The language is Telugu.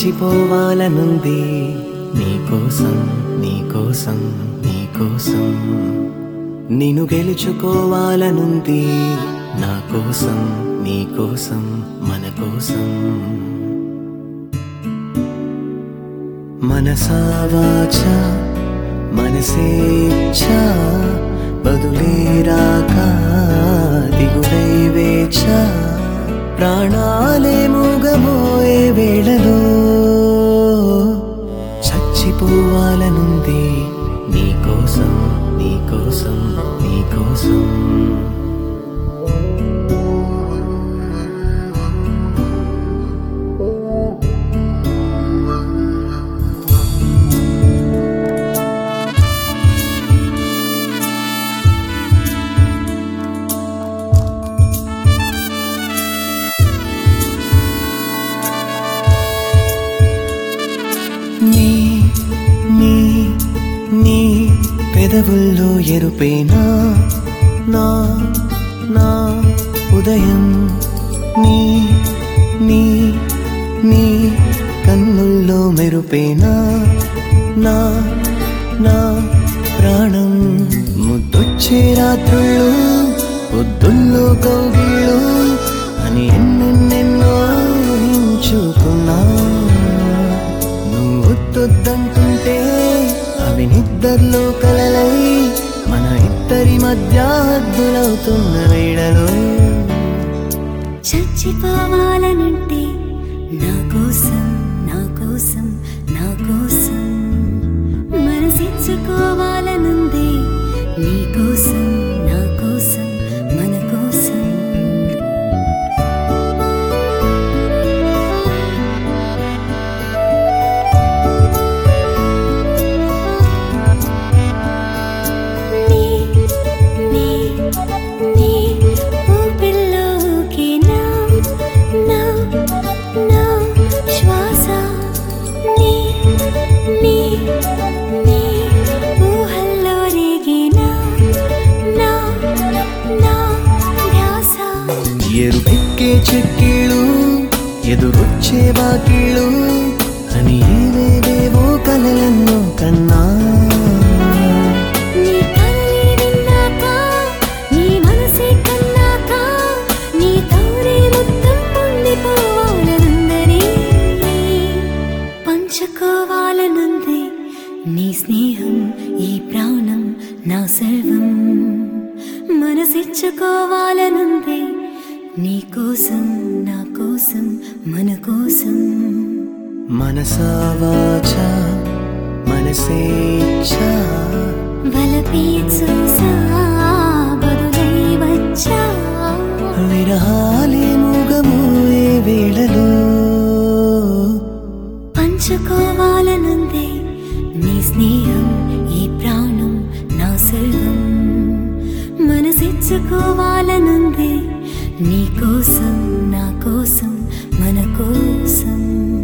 చచ్చిపోవాలనుంది నీకోసం నీకోసం నీకోసం నిన్ను గెలుచుకోవాలనుంది నా కోసం నీకోసం మన కోసం మనసావాచ మనసేచ్ఛ బదులేరాక దిగుడై వేచ ప్రాణాలే మూగబోయే వేళలో చచ్చిపోవాలనుంది నీకోసం నీకోసం నీకోసం నీ నీ నీ పెదవుల్లో ఎరుపేనా నా నా ఉదయం నీ నీ నీ కన్నుల్లో మెరుపేనా నా నా ప్రాణం ముద్దొచ్చే రాత్రుళ్ళు పొద్దుల్లో కౌగిళ్ళు అని ఎన్నెన్నెన్నో ఊహించుకున్నా నువ్వు వద్దొద్దంటుంటే అవి నిద్దర్లో కలలై మన ఇద్దరి మధ్య హద్దులవుతున్న వేళలో చచ్చిపోవాలనంటే నా కోసం నా కోసం నా కోసం మనసిచ్చుకోవాలనుంది నీ కోసం నా కోసం మన కోసం నీ నీ నీ ఊపిరిలోకి నా నా నా శ్వాస నీ నీ నీ ఊహల్లో రేగిన నా నా ధ్యాస ఎరుపెక్కే చెక్కిళ్ళు ఎదురొచ్చే బాకీళ్ళు అని ఏవేవేవో కలలెన్నో కన్నా నీ కలలే విన్నాక నీ మనసే కన్నాక నీ తోరే మొత్తం ఉండిపోవాలనుందని పంచుకోవాలనుంది నీ స్నేహం ఈ ప్రాణం నా సర్వం మనసిచ్చుకోవాలనుంది నీ కోసం నా కోసం మన కోసం మనసావాచ మనసేచ్ఛ వలపే చూసా బదులై వచ్చా విరహాలే మూగమోయే వేళలో పంచుకోవాలనుంది నీ స్నేహం ఈ ప్రాణం నా సర్వం మనసిచ్చుకోవాలనుంది నీ కోసం నా కోసం మన కోసం